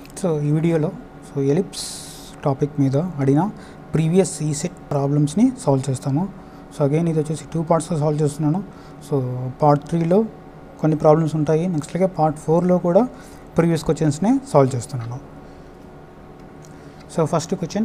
so ఈ వీడియోలో so ellipse topic మీద అడిగిన ప్రీవియస్ ఈ సెట్ ప్రాబ్లమ్స్ని సాల్వ్ చేస్తాము సో అగైన్ ఇది వచ్చేసి టూ పార్ట్స్లో సాల్వ్ చేస్తున్నాను సో పార్ట్ త్రీలో కొన్ని ప్రాబ్లమ్స్ ఉంటాయి నెక్స్ట్ అలాగే పార్ట్ ఫోర్లో కూడా ప్రీవియస్ క్వశ్చన్స్నే సాల్వ్ చేస్తున్నాను so first question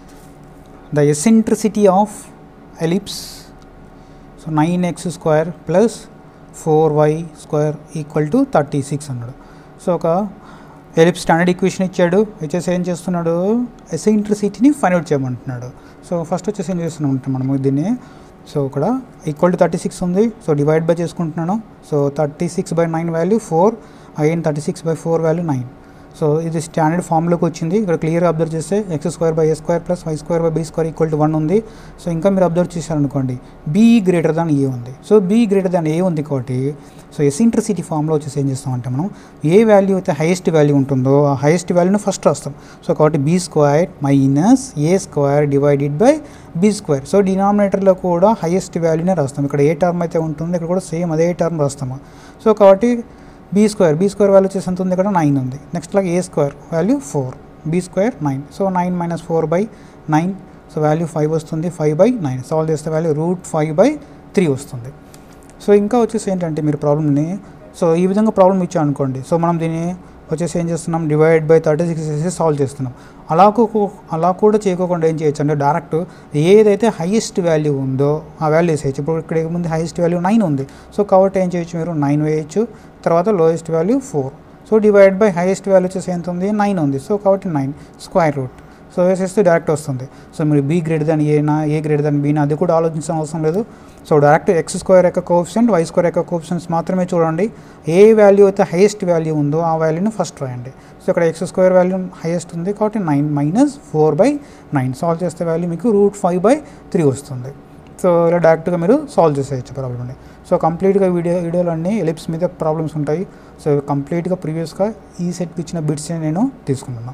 the eccentricity of ellipse so nine x square plus four y square equal to thirty six అన్నాడు సో ఒక ఎలిప్ స్టాండర్డ్ ఈక్వేషన్ ఇచ్చాడు వచ్చేసి ఏం చేస్తున్నాడు ఎసెంట్రిసిటీని ఫైండ్ అవుట్ చేయమంటున్నాడు సో ఫస్ట్ వచ్చేసి ఏం చేస్తున్నాం అంటే మనము దీన్ని సో ఇక్కడ ఈక్వల్ టు థర్టీ సిక్స్ ఉంది సో డివైడ్ బై చేసుకుంటున్నాను so thirty six by nine value four again thirty six by four value nine so ఇది స్టాండర్డ్ ఫామ్లోకి వచ్చింది ఇక్కడ క్లియర్గా అబ్జర్వ్ చేస్తే x square by a square plus y square by b square equal to one ఉంది so ఇంకా మీరు observe చేశారనుకోండి బీ గ్రేటర్ దాన్ ఏ ఉంది so b greater than a ఉంది కాబట్టి సో ఎసెంట్రిసిటీ ఫామ్లో వచ్చేసి ఏం చేస్తామంటే మనం ఏ వాల్యూ అయితే హైయెస్ట్ వాల్యూ ఉంటుందో ఆ హైయెస్ట్ వాల్యూని ఫస్ట్ రాస్తాం సో కాబట్టి b square minus a square divided by b square so డినామినేటర్లో కూడా హైయెస్ట్ వాల్యూనే రాస్తాం ఇక్కడ ఏ టర్మ్ అయితే ఉంటుంది ఇక్కడ కూడా సేమ్ అదే టర్మ్ రాస్తాము సో కాబట్టి b square b square value వచ్చేసి ఎంత ఉంది ఇక్కడ నైన్ ఉంది నెక్స్ట్ లాగా a square value four b square nine so nine minus four by nine so value five వస్తుంది ఫైవ్ బై నైన్ సాల్వ్ చేస్తే value root five by three వస్తుంది so ఇంకా వచ్చేసి ఏంటంటే మీరు ప్రాబ్లమ్ని సో ఈ విధంగా ప్రాబ్లం ఇచ్చాం అనుకోండి సో మనం దీన్ని వచ్చేసి ఏం చేస్తున్నాం డివైడ్ బై థర్టీ సిక్స్ చేసి సాల్వ్ చేస్తున్నాం అలా కూ- అలా కూడా చేయకోకుండా ఏం చేయొచ్చు అంటే డైరెక్ట్ ఏదైతే హైయెస్ట్ వాల్యూ ఉందో ఆ వాల్యూ వేసేయచ్చు ఇప్పుడు ఇక్కడ ముందు హైయెస్ట్ వాల్యూ నైన్ ఉంది సో కాబట్టి ఏం చేయొచ్చు మీరు నైన్ వేయచ్చు తర్వాత lowest value four so divide by highest value వచ్చేసి ఎంత ఉంది నైన్ ఉంది సో కాబట్టి నైన్ స్క్వేర్ రూట్ సో వేసేస్తే డైరెక్ట్ వస్తుంది సో మీరు బీ గ్రేటర్ దాన్ ఏనా ఏ గ్రేటర్ దాన్ బీనా అది కూడా ఆలోచించిన అవసరం లేదు సో డైరెక్ట్ ఎక్స్ స్క్వేర్ యొక్క కోఫిషియంట్ వై స్క్వేర్ యొక్క కోఫిషియంట్స్ మాత్రమే చూడండి ఏ వాల్యూ అయితే హైయెస్ట్ వాల్యూ ఉందో ఆ వాల్యూని ఫస్ట్ రాయండి సో ఇక్కడ ఎక్స్ స్క్వేర్ వాల్యూ హైయెస్ట్ ఉంది కాబట్టి nine minus four by nine solve చేస్తే వాల్యూ మీకు రూట్ ఫైవ్ బై త్రీ వస్తుంది సో ఇలా డైరెక్ట్గా మీరు సాల్వ్ చేసేయచ్చు ప్రాబ్లమ్ని సో కంప్లీట్గా వీడియో వీడియోలో అన్ని ఎలిప్స్ మీద ప్రాబ్లమ్స్ ఉంటాయి సో కంప్లీట్గా ప్రీవియస్గా ఈ సెట్కి ఇచ్చిన బిట్స్ నేను తీసుకున్నాను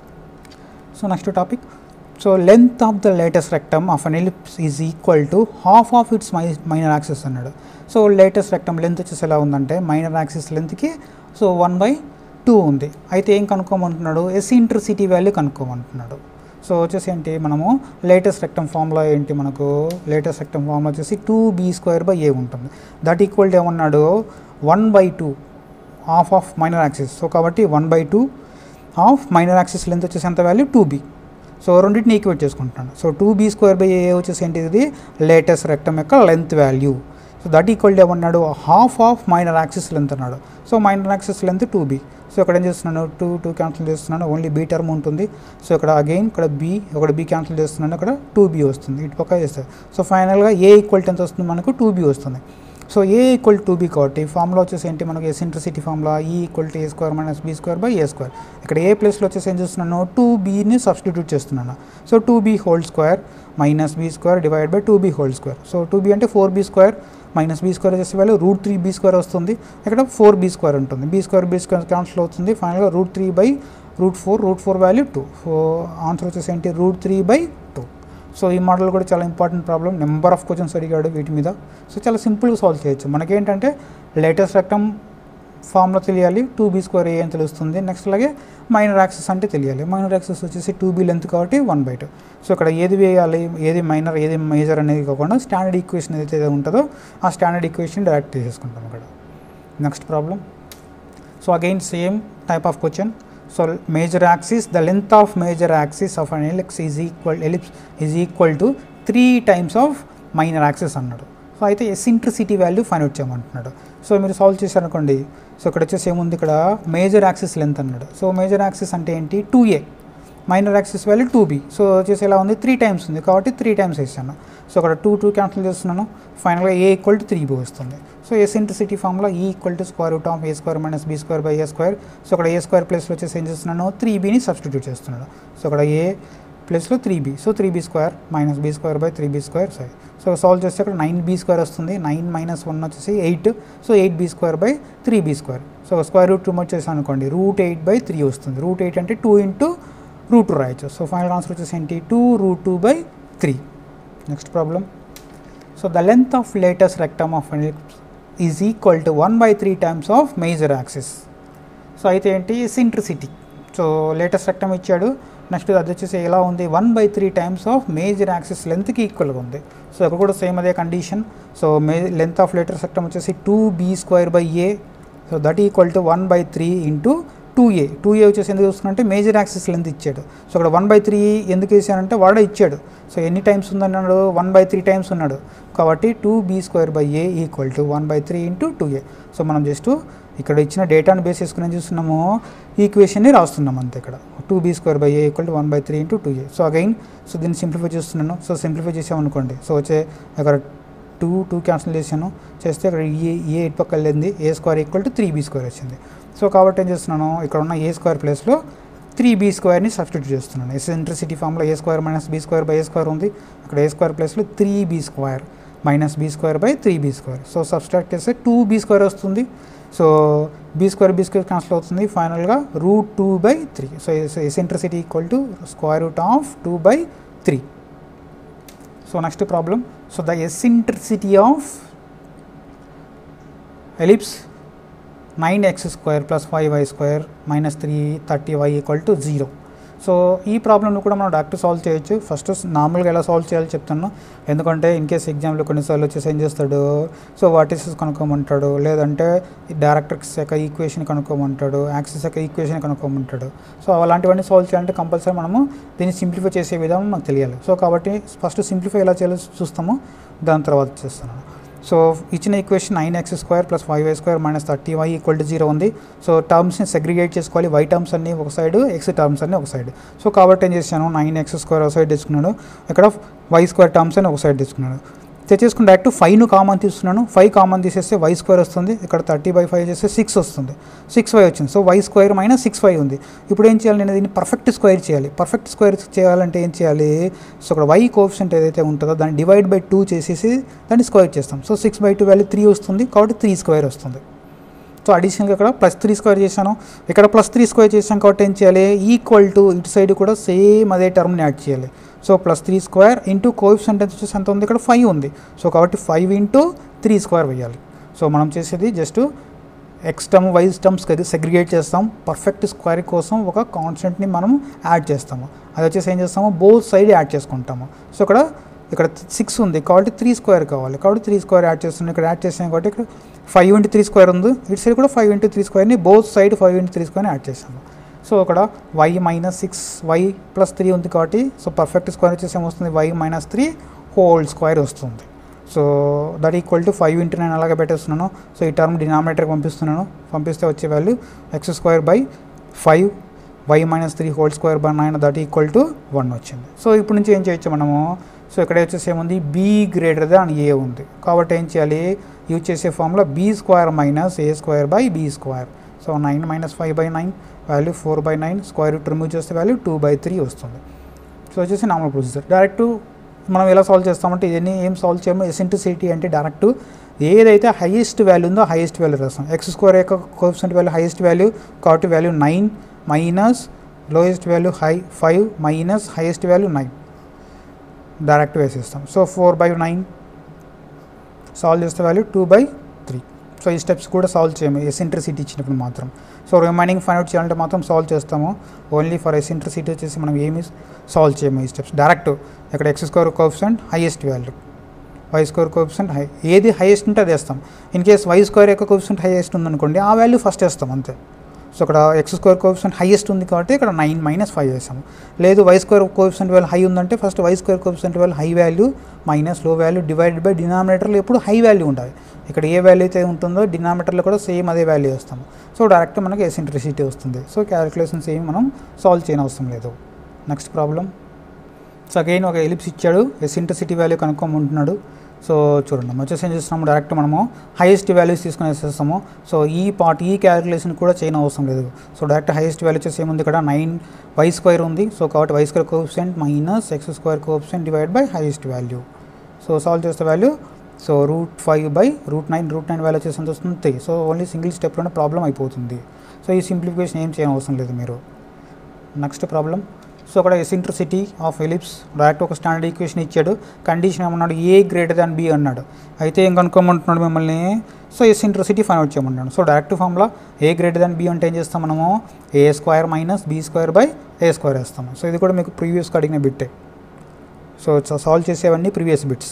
so next topic so length of the latus rectum of an ellipse is equal to half of its my minor axis అన్నాడు సో లేటెస్ట్ రెక్టమ్ లెంత్ వచ్చేసి ఎలా ఉందంటే మైనర్ యాక్సిస్ లెంత్కి సో వన్ బై టూ ఉంది అయితే ఏం కనుక్కోమంటున్నాడు eccentricity value కనుక్కోమంటున్నాడు సో వచ్చేసి ఏంటి మనము లేటెస్ట్ రెక్టమ్ ఫార్ములా ఏంటి మనకు లేటెస్ట్ రెక్టమ్ ఫార్ములా వచ్చేసి two b square by a ఉంటుంది దట్ ఈక్వల్ టు ఏమన్నాడు one by two half of minor axis so కాబట్టి one by two of minor axis length వచ్చేసి ఎంత వాల్యూ టూ బీ సో రెండింటిని equate చేసుకుంటున్నాను so two b square by a వచ్చేసి ఏంటి ఇది లేటెస్ట్ రెక్టమ్ యొక్క length value so that equal to ఏమన్నాడు half of minor axis length అన్నాడు so minor axis length two b so ఇక్కడ ఏం చేస్తున్నాను టూ టూ క్యాన్సిల్ చేస్తున్నాను ఓన్లీ బీ టర్మ్ ఉంటుంది సో ఇక్కడ అగైన్ ఇక్కడ బీ ఇక్కడ బీ క్యాన్సిల్ చేస్తున్నాను అక్కడ టూ బీ వస్తుంది ఇటు పక్క చేస్తే సో ఫైనల్గా ఏ ఈక్వల్ ఎంత వస్తుంది మనకు టూ బీ వస్తుంది so a equal two b కాబట్టి ఫార్ములా వచ్చేసి ఏంటి మనకి eccentricity formula e equal to a square minus b square by a square ఇక్కడ ఏ ప్లేస్లో వచ్చేసి ఏం చేస్తున్నాను టూ బీని సబ్స్టిట్యూట్ చేస్తున్నాను so two b whole square minus b square divide by two b whole square so two b అంటే four b square minus b square వచ్చేసి value root three b square వస్తుంది ఇక్కడ ఫోర్ బీ స్క్వేర్ ఉంటుంది b square b square cancel అవుతుంది ఫైనల్గా root three by root four root four value two so answer వచ్చేసి ఏంటి root three by two so ఈ model కూడా చాలా important problem number of questions అడిగాడు వీటి మీద సో చాలా సింపుల్గా సాల్వ్ చేయొచ్చు మనకేంటంటే లేటెస్ట్ రకం ఫామ్లో తెలియాలి టూ బీ స్క్వేర్ ఏ అని తెలుస్తుంది నెక్స్ట్ అలాగే మైనర్ యాక్సెస్ అంటే తెలియాలి మైనర్ యాక్సెస్ వచ్చేసి టూ బీ లెంత్ కాబట్టి వన్ బై టూ సో ఇక్కడ ఏది వేయాలి ఏది మైనర్ ఏది మేజర్ అనేది కాకుండా స్టాండర్డ్ ఈక్వేషన్ ఏదైతే ఉంటుందో ఆ స్టాండర్డ్ ఈక్వేషన్ డైరెక్ట్ తీసేసుకుంటాం ఇక్కడ next problem so again same type of question so major axis the length of major axis of an ellipse is equal ellipse is equal to three times of minor axis అన్నాడు so అయితే eccentricity value find out చేయమంటున్నాడు so మీరు solve చేశారనుకోండి so ఇక్కడ వచ్చేసి ఏముంది ఇక్కడ major axis length అన్నాడు సో మేజర్ యాక్సిస్ అంటే ఏంటి two a minor axis value two b so వచ్చేసి ఎలా ఉంది త్రీ టైమ్స్ ఉంది కాబట్టి త్రీ టైమ్స్ వేసాను సో అక్కడ టూ టూ క్యాన్సిల్ చేస్తున్నాను ఫైనల్గా a equal to three b వస్తుంది so eccentricity formula e equal to square root of a square minus b square by a square so అక్కడ a square ప్లేస్లో వచ్చేసి ఏం చేస్తున్నాను త్రీ బీని సబ్స్టిట్యూట్ చేస్తున్నాను సో అక్కడ ఏ ప్లేస్లో three b so three b square minus b square by three b square sorry so solve చేస్తే అక్కడ నైన్ బీ స్క్వేర్ వస్తుంది నైన్ మైనస్ వన్ వచ్చేసి eight so eight b square by three b square so square root remove చేసాను అనుకోండి root eight by three వస్తుంది root eight అంటే two into root two రాయొచ్చు so final answer వచ్చేసి ఏంటి two root two by three next problem so the length of latus rectum of is equal to one by three times of major axis so అయితే ఏంటి eccentricity so latus rectum ఇచ్చాడు next అది వచ్చేసి ఎలా ఉంది one by three times of major axis లెంత్కి ఈక్వల్గా ఉంది సో అక్కడ కూడా సేమ్ అదే condition so may length of latus rectum వచ్చేసి two b square by a so that equal to one by three into two a two a వచ్చేసి ఎందుకు చూసుకున్నంటే మేజర్ యాక్సిస్ లెంత్ ఇచ్చాడు సో అక్కడ వన్ బై త్రీ ఎందుకు వేసానంటే వాడే ఇచ్చాడు సో ఎన్ని times ఉందన్నాడు one by three times ఉన్నాడు కాబట్టి two b square by a equal to one by three into two a so మనం జస్ట్ ఇక్కడ ఇచ్చిన డేటాను బేస్ చేసుకుని ఏం చూస్తున్నాము ఈక్వేషన్ని రాస్తున్నాం అంతే ఇక్కడ two b square by a equal to one by three into two a so again so దీన్ని సింప్లిఫై చేస్తున్నాను సో సింప్లిఫై చేసామనుకోండి సో వచ్చే అక్కడ టూ టూ క్యాన్సిల్ చేశాను చేస్తే ఇక్కడ ఏ ఏ ఇటు పక్క వెళ్ళింది a square equal to three b square వచ్చింది సో కాబట్టి ఏం చేస్తున్నాను ఇక్కడ ఉన్న ఏ స్క్వేర్ ప్లేస్లో త్రీ బీ స్క్వేర్ని సబ్స్టిట్యూట్ చేస్తున్నాను ఎసెంట్రిసిటీ ఫామ్లో a square minus b square by a square ఉంది అక్కడ ఏ స్క్వేర్ ప్లేస్లో three b square minus b square by three b square so subtract చేస్తే టూ బీ స్క్వేర్ వస్తుంది so b square b square cancel అవుతుంది ఫైనల్గా root two by three so eccentricity equal to square root of two by three so next problem so the eccentricity of ellipse nine x square plus five y square minus three thirty y equal to zero so ఈ ప్రాబ్లమ్ని కూడా మనం direct solve చేయొచ్చు first నార్మల్గా ఎలా solve చేయాలో చెప్తాను ఎందుకంటే ఇన్ కేస్ ఎగ్జామ్లో కొన్నిసార్లు వచ్చేసి ఏం చేస్తాడు సో వాటిస్ కనుక్కోమంటాడు లేదంటే డైరెక్టర్స్ యొక్క ఈక్వేషన్ కనుక్కోమంటాడు యాక్సిస్ యొక్క ఈక్వేషన్ కనుక్కోమంటాడు సో అలాంటివన్నీ సాల్వ్ చేయాలంటే కంపల్సరీ మనము దీన్ని సింప్లిఫై చేసే విధానం మనకు తెలియాలి సో కాబట్టి ఫస్ట్ సింప్లిఫై ఎలా చేయాలో చూస్తాము దాని తర్వాత చేస్తున్నాను సో ఇచ్చిన equation nine x square plus five y square minus thirty y equal to zero ఉంది సో టర్మ్స్ని సెగ్రిగేట్ చేసుకోవాలి వై టర్మ్స్ అన్ని ఒక సైడ్ ఎక్స్ టర్మ్స్ అన్ని ఒక సైడ్ సో కాబట్టి ఏం చేశాను నైన్ ఎక్స్ స్క్వేర్ ఒక సైడ్ తీసుకున్నాడు ఇక్కడ వై స్క్వేర్ టర్మ్స్ అని ఒక సైడ్ తీసుకున్నాడు తెచ్చేసుకుని డైరెక్ట్ ఫైవ్ను కామన్ తీస్తున్నాను ఫైవ్ కామన్ తీసేస్తే వై స్క్వేర్ వస్తుంది ఇక్కడ థర్టీ బై ఫైవ్ చేస్తే సిక్స్ వస్తుంది సిక్స్ వై వచ్చింది so y square minus six y ఉంది ఇప్పుడు ఏం చేయాలి నేను దీన్ని పర్ఫెక్ట్ స్క్వేర్ చేయాలి పర్ఫెక్ట్ స్క్వేర్ చేయాలంటే ఏం చేయాలి సో ఇక్కడ వై కోఫిషియంట్ ఏదైతే ఉంటుందో దాన్ని డివైడ్ బై టూ చేసేసి దాన్ని స్క్వేర్ చేస్తాం so six by two value three వస్తుంది కాబట్టి త్రీ స్క్వేర్ వస్తుంది సో అడిషనల్గా ఇక్కడ ప్లస్ త్రీ స్క్వేర్ చేశాను ఇక్కడ ప్లస్ త్రీ స్క్వేర్ చేశాను కాబట్టి ఏం చేయాలి ఈక్వల్ టు ఇటు సైడ్ కూడా సేమ్ అదే టర్మ్ని యాడ్ చేయాలి so plus three square into coefficient వచ్చేసి ఎంత ఉంది ఇక్కడ ఫైవ్ ఉంది సో కాబట్టి ఫైవ్ ఇంటూ త్రీ స్క్వేర్ వేయాలి సో మనం చేసేది just x term wise terms segregate చేస్తాం పర్ఫెక్ట్ స్క్వేర్ కోసం ఒక కాన్స్టెంట్ని మనం యాడ్ చేస్తాము అది వచ్చేసి ఏం చేస్తాము బోత్ సైడ్ యాడ్ చేసుకుంటాము సో ఇక్కడ ఇక్కడ సిక్స్ ఉంది కాబట్టి త్రీ స్క్వేర్ కావాలి కాబట్టి త్రీ స్క్వేర్ యాడ్ చేస్తున్నాం ఇక్కడ యాడ్ చేసాం కాబట్టి ఇక్కడ ఫైవ్ ఇంటూ త్రీ స్క్వేర్ ఉంది ఇటు సైడ్ కూడా ఫైవ్ ఇంటూ త్రీ స్క్వేర్ని both side five into three స్క్వేర్ని యాడ్ చేసాము సో అక్కడ y minus six y plus three ఉంది కాబట్టి సో పర్ఫెక్ట్ స్క్వేర్ వచ్చేసి ఏమొస్తుంది y minus three whole square వస్తుంది so that equal to five into నేను అలాగే పెట్టేస్తున్నాను సో ఈ టర్మ్ డినామినేటర్కి పంపిస్తున్నాను పంపిస్తే వచ్చే value x square by five y minus three whole square by nine that equal to one వచ్చింది సో ఇప్పుడు నుంచి ఏం చేయొచ్చు మనము సో ఇక్కడ వచ్చేసి ఏముంది బీ గ్రేటర్ దాన్ ఏ ఉంది కాబట్టి ఏం చేయాలి యూజ్ చేసే formula b square minus a square by b square so nine minus five by nine value four by nine square root remove చేస్తే వాల్యూ టూ బై త్రీ వస్తుంది so వచ్చేసి normal procedure direct మనం ఎలా solve చేస్తామంటే ఇవన్నీ ఏం solve చేయము eccentricity అంటే డైరెక్ట్ ఏదైతే హైయెస్ట్ వాల్యూ ఉందో హైయెస్ట్ వాల్యూ రాస్తాం ఎక్స్ స్క్వేర్ యొక్క కోఎఫిషియంట్ వాల్యూ హైయెస్ట్ వాల్యూ కాబట్టి value nine minus lowest value high five minus highest value nine direct వేసేస్తాం so four by nine solve చేస్తే value two by three so ఈ steps కూడా solve చేయము eccentricity ఇచ్చినప్పుడు మాత్రం so remaining find out చేయాలంటే మాత్రం సాల్వ్ చేస్తాము ఓన్లీ ఫర్ ఎసెంట్రిసిటీ వచ్చేసి మనం ఏమి సాల్వ్ చేయము ఈ స్టెప్స్ డైరెక్ట్ ఇక్కడ x square coefficient highest value y square coefficient high ఏది హైయెస్ట్ ఉంటే అది వేస్తాం ఇన్ కేస్ వై స్క్వేర్ యొక్క కోఎఫిషియంట్ హైయెస్ట్ ఉందనుకోండి ఆ వాల్యూ ఫస్ట్ వేస్తాం అంతే సో ఇక్కడ ఎక్స్ స్క్వేర్ కోఎఫిషియంట్ హైయెస్ట్ ఉంది కాబట్టి ఇక్కడ నైన్ మైనస్ ఫైవ్ వేసాము లేదు y square coefficient value high ఉందంటే first y square coefficient value high value minus low value divided by డినామినేటర్లో ఎప్పుడు హై వాల్యూ ఉండాలి ఇక్కడ ఏ వాల్యూ అయితే ఉంటుందో డినామినేటర్లో కూడా సేమ్ అదే వాల్యూ వస్తాము సో డైరెక్ట్ మనకి ఎసెంట్రిసిటీ వస్తుంది సో క్యాలిక్యులేషన్స్ ఏమి మనం సాల్వ్ చేయని అవసరం లేదు నెక్స్ట్ ప్రాబ్లం సో అగైన్ ఒక ఎలిప్స్ ఇచ్చాడు ఎసెంట్రిసిటీ వాల్యూ కనుక్కోమంటున్నాడు సో చూడండి మనం వచ్చేసి ఏం చేస్తున్నాము డైరెక్ట్ మనము హైయెస్ట్ వాల్యూస్ తీసుకుని వేసేస్తాము సో ఈ పార్ట్ ఈ క్యాలిక్యులేషన్ కూడా చేయని అవసరం లేదు సో డైరెక్ట్ హైయెస్ట్ వాల్యూ వచ్చేసి ఏముంది ఇక్కడ నైన్ వై స్క్వేర్ ఉంది సో కాబట్టి y square coefficient minus x square coefficient divide by highest value so solve చేస్తే value so root five by root nine root nine value వచ్చేసి ఎంత వస్తుంది three so only single స్టెప్లోనే problem అయిపోతుంది so ఈ simplification ఏం చేయని అవసరం లేదు మీరు నెక్స్ట్ ప్రాబ్లం సో అక్కడ ఎసింట్రిసిటీ ఆఫ్ ఎలిప్స్ డైరెక్ట్ ఒక స్టాండర్డ్ ఈక్వేషన్ ఇచ్చాడు కండిషన్ ఏమన్నాడు ఏ గ్రేటర్ దాన్ బి అన్నాడు అయితే ఏం కనుక్కోమంటున్నాడు మిమ్మల్ని సో ఎసింట్రిసిటీ ఫైన్ అవుట్ చేయమన్నాడు సో డైరెక్ట్ ఫామ్లో ఏ గ్రేటర్ దాన్ బి అంటే ఏం చేస్తాం మనము a square minus b square by a square వేస్తాము సో ఇది కూడా మీకు ప్రీవియస్గా అడిగిన బిట్టే సో సాల్వ్ చేసేవన్నీ ప్రీవియస్ బిట్స్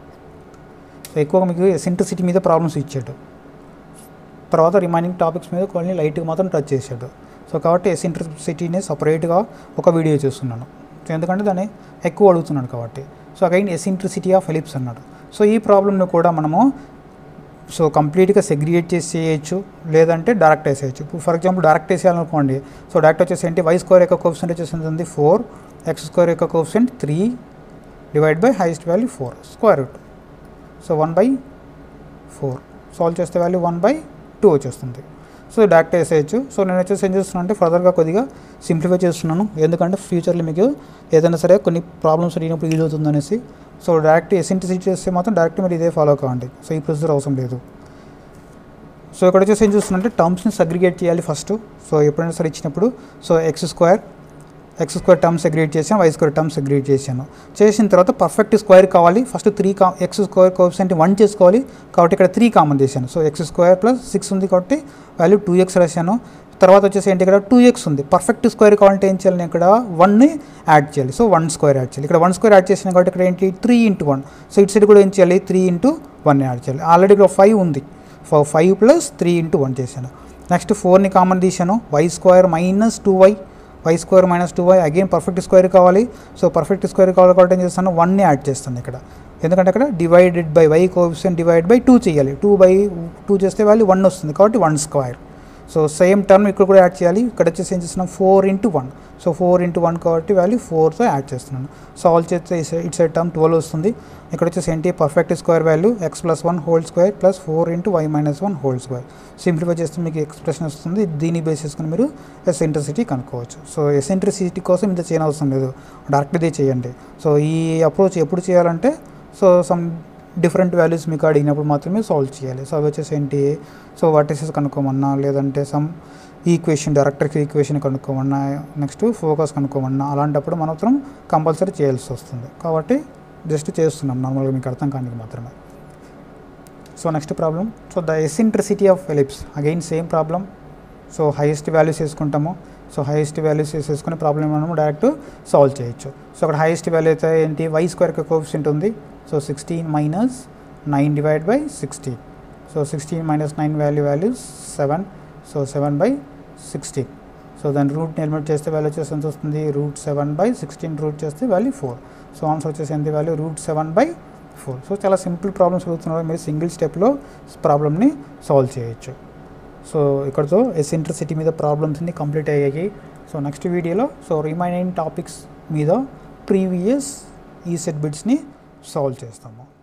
సో ఎక్కువగా మీకు ఎసింట్రిసిటీ మీద ప్రాబ్లమ్స్ ఇచ్చాడు తర్వాత రిమైనింగ్ టాపిక్స్ మీద కొన్ని లైట్గా మాత్రం టచ్ చేశాడు సో కాబట్టి ఎసింట్రిసిటీని సపరేట్గా ఒక వీడియో చేస్తున్నాను సో ఎందుకంటే దాన్ని ఎక్కువ అడుగుతున్నాడు కాబట్టి so again eccentricity of ellipse అన్నాడు సో ఈ ప్రాబ్లమ్ని కూడా మనము సో కంప్లీట్గా సెగ్రిగేట్ చేసి చేయొచ్చు లేదంటే డైరెక్ట్ వేసేయచ్చు ఇప్పుడు ఫర్ ఎగ్జాంపుల్ డైరెక్ట్ వేసేయాలనుకోండి సో డైరెక్ట్ వచ్చేసి ఏంటి వై స్క్వేర్ యొక్క కోఫిసెంట్ వచ్చేసి ఎంత ఉంది ఫోర్ ఎక్స్ స్క్వేర్ యొక్క coefficient three divide by highest value four square root so one by four solve చేస్తే వాల్యూ వన్ బై టూ వచ్చేస్తుంది సో డైరెక్ట్ వేసేయచ్చు సో నేను వచ్చేసి ఏం చేస్తున్నాను అంటే ఫర్దర్గా కొద్దిగా సింప్లిఫై చేస్తున్నాను ఎందుకంటే ఫ్యూచర్లో మీకు ఏదైనా సరే కొన్ని ప్రాబ్లమ్స్ అడిగినప్పుడు యూజ్ అవుతుంది అనేసి సో డైరెక్ట్ ఎసింటిసిటీ చేస్తే మాత్రం డైరెక్ట్ మీరు ఇదే ఫాలో కావండి సో ఈ ప్రొసీజర్ అవసరం లేదు సో ఇక్కడ వచ్చేసి ఏం చూస్తున్నంటే టర్మ్స్ని సగ్రిగేట్ చేయాలి ఫస్ట్ సో ఎప్పుడైనా సరే ఇచ్చినప్పుడు so x square x square terms aggregate చేశాను వై స్క్వేర్ టర్మ్స్ అగ్రిగేట్ చేశాను చేసిన తర్వాత పర్ఫెక్ట్ స్క్వేర్ కావాలి ఫస్ట్ త్రీ కా ఎక్స్ స్క్వేర్ కోఎఫిషియంట్ వన్ చేసుకోవాలి కాబట్టి ఇక్కడ త్రీ కామన్ చేశాను so x square plus six ఉంది కాబట్టి వాల్యూ టూ ఎక్స్ రాశాను తర్వాత వచ్చేసి ఏంటి ఇక్కడ టూ ఎక్స్ ఉంది పర్ఫెక్ట్ స్క్వేర్ కావాలంటే ఏం చేయాలి నేను ఇక్కడ వన్ని యాడ్ చేయాలి సో వన్ స్క్వేర్ యాడ్ చేయాలి ఇక్కడ వన్ స్క్వేర్ యాడ్ చేసాను కాబట్టి ఇక్కడ ఏంటి త్రీ ఇంటూ వన్ సో ఇటు సైడ్ కూడా ఏం చేయాలి త్రీ ఇంటూ వన్ యాడ్ చేయాలి ఆల్రెడీ ఇక్కడ ఫైవ్ ఉంది five plus three into one చేశాను నెక్స్ట్ ఫోర్ని కామన్ తీశాను y square minus two y y square minus two y again perfect square కావాలి సో పర్ఫెక్ట్ స్క్వేర్ కావాలి కాబట్టి ఏం చేస్తాను వన్ని యాడ్ చేస్తాను ఇక్కడ ఎందుకంటే అక్కడ divided by y coefficient divide by two చేయాలి టూ బై టూ చేస్తే వాల్యూ వన్ వస్తుంది కాబట్టి one square so same term ఇక్కడ కూడా యాడ్ చేయాలి ఇక్కడ వచ్చేసి ఏం చేస్తున్నాం four into one so four into one కాబట్టి వాల్యూ ఫోర్తో యాడ్ చేస్తున్నాను సాల్వ్ చేస్తే ఇట్ సైడ్ టర్మ్ ట్వెల్వ్ వస్తుంది ఇక్కడ వచ్చేసి ఏంటి perfect square value x plus one whole square plus four into y minus one whole square simplify చేస్తే మీకు ఎక్స్ప్రెషన్ వస్తుంది దీన్ని బేస్ చేసుకుని మీరు ఎసెంట్రిసిటీ కనుక్కోవచ్చు సో ఎసెంట్రిసిటీ కోసం ఇంత చేయని అవసరం లేదు డైరెక్ట్ ఇదే చేయండి సో ఈ అప్రోచ్ ఎప్పుడు చేయాలంటే సో సమ్ డిఫరెంట్ వాల్యూస్ మీకు అడిగినప్పుడు మాత్రమే సాల్వ్ చేయాలి సో అవి వచ్చేసి ఏంటి సో వాటిసెస్ కనుక్కోమన్నా లేదంటే సమ్ ఈక్వేషన్ డైరెక్టర్ ఈక్వేషన్ కనుక్కోమన్నా నెక్స్ట్ ఫోకస్ కనుక్కోమన్నా అలాంటప్పుడు మాత్రం కంపల్సరీ చేయాల్సి వస్తుంది కాబట్టి జస్ట్ చేస్తున్నాం నార్మల్గా మీకు అర్థం కానీ మాత్రమే so next problem so the eccentricity of ellipse again same problem so highest values వేసుకుంటాము సో హైయెస్ట్ వాల్యూస్ వేసేసుకుని ప్రాబ్లం మనము డైరెక్ట్ సాల్వ్ చేయొచ్చు సో అక్కడ హైయెస్ట్ వాల్యూ అయితే ఏంటి వై స్క్వేర్కి కోఫిషియంట్ ఉంది so sixteen minus nine divide by sixteen so sixteen minus nine value value seven so seven by sixteen so దాని రూట్ని ఎలిమినేట్ చేస్తే వాల్యూ వచ్చేసి ఎంత వస్తుంది root seven by sixteen route చేస్తే వాల్యూ ఫోర్ సో ఆన్సర్ వచ్చేసి ఎంత value root seven by four so చాలా సింపుల్ ప్రాబ్లమ్స్ అడుగుతున్నారు మీరు సింగిల్ స్టెప్లో ప్రాబ్లమ్ని సాల్వ్ చేయొచ్చు సో ఇక్కడతో ఎసెంట్రిసిటీ మీద ప్రాబ్లమ్స్ని కంప్లీట్ అయ్యాయి సో నెక్స్ట్ వీడియోలో సో రిమైనింగ్ టాపిక్స్ మీద ప్రీవియస్ ఈ సెట్ బిట్స్ని సాల్వ్ చేస్తాము